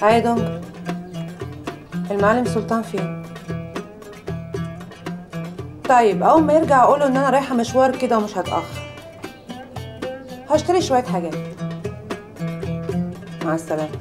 هاي دونجر المعلم سلطان فين طيب اول ما يرجع اقوله ان انا رايحه مشوار كده ومش هتاخر هشتري شويه حاجات مع السلامه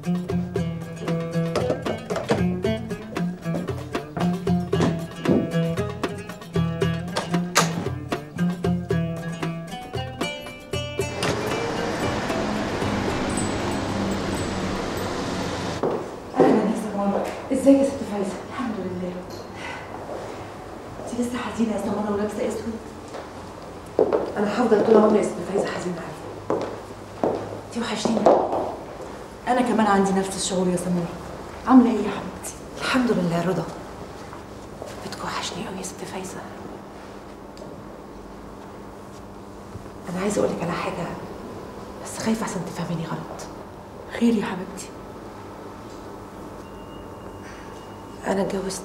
اهلا يا سمارة ازيك يا ست فايزة الحمد لله انت لسه حزينة يا سمارة ولابسة اسود انا هفضل طول عمري اسم فايزه حزينه عليك انت وحشتيني انا كمان عندي نفس الشعور يا سمارة عاملة ايه يا حبيبتي الحمد لله رضا بيتك وحشني قوي يا ست فايزه انا عايزه اقول لك على حاجه بس خايفه احسن تفهميني غلط خير يا حبيبتي انا اتجوزت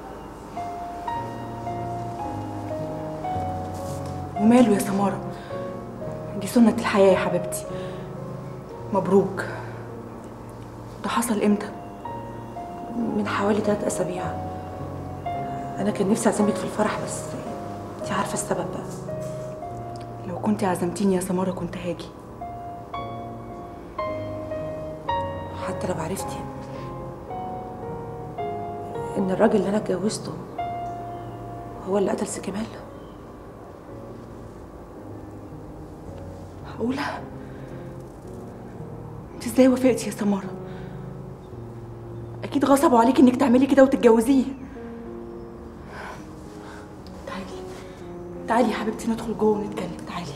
وماله يا سمارة دي سنة الحياة يا حبيبتي مبروك ده حصل امتى من حوالي ثلاث اسابيع انا كان نفسي اعزمك في الفرح بس انت عارفه السبب بقى لو كنت عزمتيني يا سمارة كنت هاجي حتى لو عرفتي ان الراجل اللي انا اتجوزته هو اللي قتل سي كمال معقولة انت ازاي وافقتي يا سمارة اكيد غصبوا عليكي انك تعملي كده وتتجوزيه تعالي تعالي يا حبيبتي ندخل جوه ونتكلم تعالي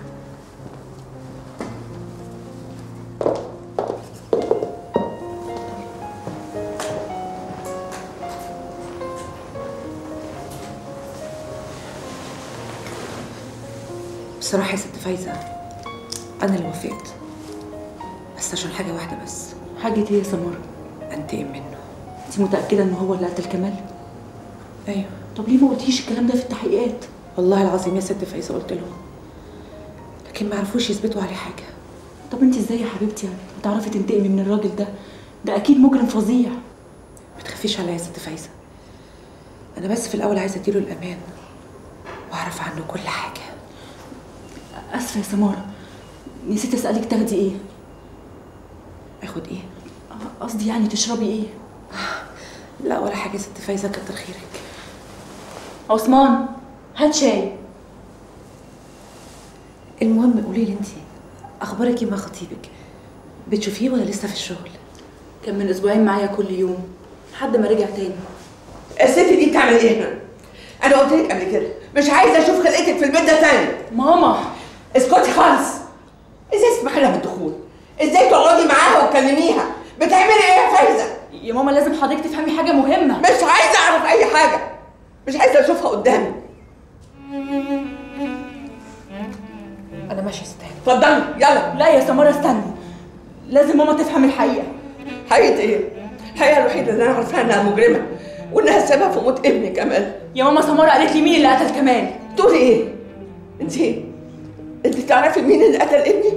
بصراحه يا ست فايزه انا اللي وافقت بس عشان حاجه واحده بس حاجة ايه يا سمارة انتقم منه انت متأكدة ان هو اللي قتل كمال ايوه طب ليه ما قلتيش الكلام ده في التحقيقات والله العظيم يا ست فايزه قلت لهم لكن ما عرفوش يثبتوا عليه حاجه طب انت ازاي يا حبيبتي يعني هتعرفي تنتقمي من الراجل ده ده اكيد مجرم فظيع ما تخافيش عليا يا ست فايزه انا بس في الاول عايزه اديله الامان واعرف عنه كل حاجه اسفة يا سمارة نسيت اسألك تاخدي ايه اخد ايه قصدي يعني تشربي ايه لا ولا حاجه يا ست فايزه كتر خيرك عثمان هات شاي المهم قولي لي انت اخبارك ايه مع خطيبك بتشوفيه ولا لسه في الشغل كان من اسبوعين معايا كل يوم لحد ما رجع تاني الست دي بتعمل ايه هنا؟ انا قلت لك قبل كده مش عايزه اشوف خلقتك في البيت ده تاني ماما اسكتي خالص ازاي تسمحي لها بالدخول؟ ازاي تقعدي معاها وتكلميها؟ بتعملي ايه يا فايزه؟ يا ماما لازم حضرتك تفهمي حاجة مهمة مش عايزه اعرف اي حاجه مش عايزه اشوفها قدامي انا ماشيه يا ست هاني اتفضلي يلا لا يا سمارة استني لازم ماما تفهم الحقيقة حقيقه ايه؟ الحقيقه الوحيده اللي انا عارفاها انها مجرمه وانها السبب في موت ابني كمال يا ماما سمارة قالت لي مين اللي قتل كمال تقولي ايه؟ انت انت تعرفي مين اللي قتل ابني؟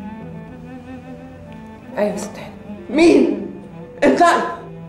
ايوه يا ست هاني مين؟ انطقي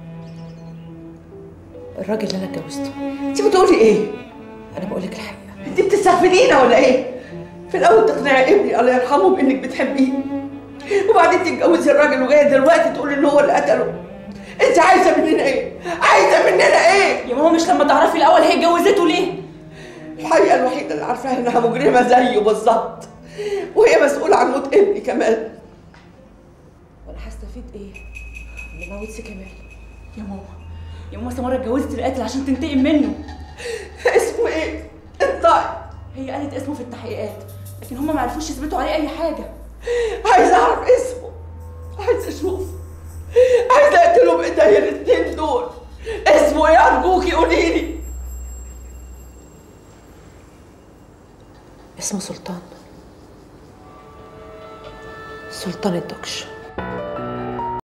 الراجل اللي انا اتجوزته انت بتقولي ايه؟ انا بقول لك الحقيقه انت بتستغفلينا ولا ايه؟ في الاول تقنعي ابني الله يرحمه بانك بتحبيه وبعدين تتجوزي الراجل وجايه دلوقتي تقولي ان هو اللي قتله انت عايزه مننا ايه؟ عايزه مننا ايه؟ يا ماما مش لما تعرفي الاول هي اتجوزته ليه الحقيقه الوحيده اللي عارفاها انها مجرمه زيه بالظبط وهي مسؤوله عن موت ابني كمان وانا هستفيد ايه اللي موت سي كمال يا ماما يا ماما سمارة اتجوزت القاتل عشان تنتقم منه اسمه ايه؟ انطقي هي قالت اسمه في التحقيقات لكن هما ما عرفوش يثبتوا عليه اي حاجة عايزه اعرف اسمه عايزه اشوف عايزه اقتله بايديا الاتنين دول اسمه ايه ارجوكي قولي لي اسمه سلطان سلطان الدكش